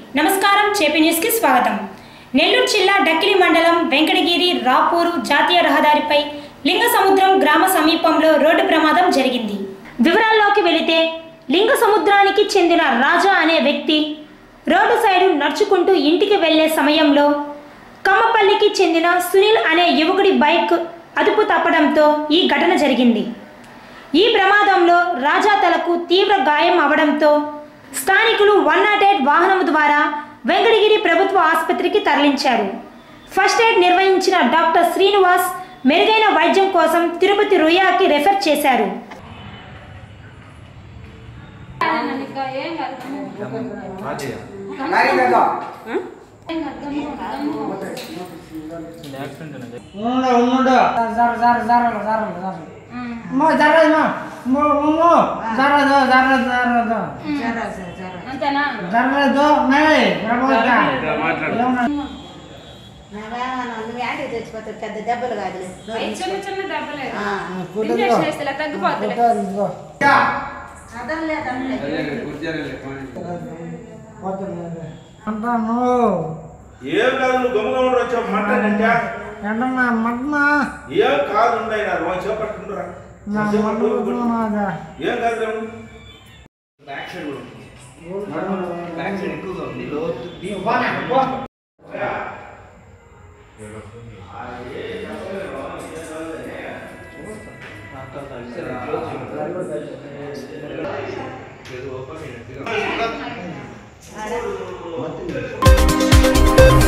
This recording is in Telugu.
నమస్కారం చేపీ న్యూస్కి స్వాగతం నెల్లూరు జిల్లా డక్కిలి మండలం వెంకటగిరి రాపూరు జాతీయ రహదారిపై లింగ సముద్రం గ్రామ సమీపంలో రోడ్డు ప్రమాదం జరిగింది వివరాల్లోకి వెళితే లింగ సముద్రానికి చెందిన రాజా అనే వ్యక్తి రోడ్డు సైడు నడుచుకుంటూ ఇంటికి వెళ్లే సమయంలో కమ్మపల్లికి చెందిన సునీల్ అనే యువకుడి బైక్ అదుపు తప్పడంతో ఈ ఘటన జరిగింది ఈ ప్రమాదంలో రాజా తలకు తీవ్ర గాయం అవడంతో స్థానికులు వన్ నాట్ ఎయిట్ వాహనం ద్వారా వెంకటగిరి ప్రభుత్వ ఆసుపత్రికి తరలించారు ఫస్ట్ ఎయిడ్ నిర్వహించిన డాక్టర్ శ్రీనివాస్ మెరుగైన వైద్యం కోసం తిరుపతి రుయాకి రెఫర్ చేశారు ఉండు ఉండు జర జర జర జర జర మో జరదు మో మో జరదు జరదు జరదు అంతేనా జరదు మే ప్రమోద నువ్వు యాంటీ తెచ్చిపోతావు పెద్ద దెబ్బలు కాదులే అవి చిన్న చిన్న దెబ్బలే ఆ, ఇంజక్షన్ వేస్తే తగ్గిపోతుంది అదనలే అదనలే అంటాను ఏం కాదు నువ్వు గమ్ముగా ఉండి వచ్చావు మటన్ అంటే ఎంటన్నా మట్నా ఏం కాదు ఉన్నాయి నా రోజు చేపట్టుండ్రా నా మట్నా ఏం కాదు రేపు ఆడ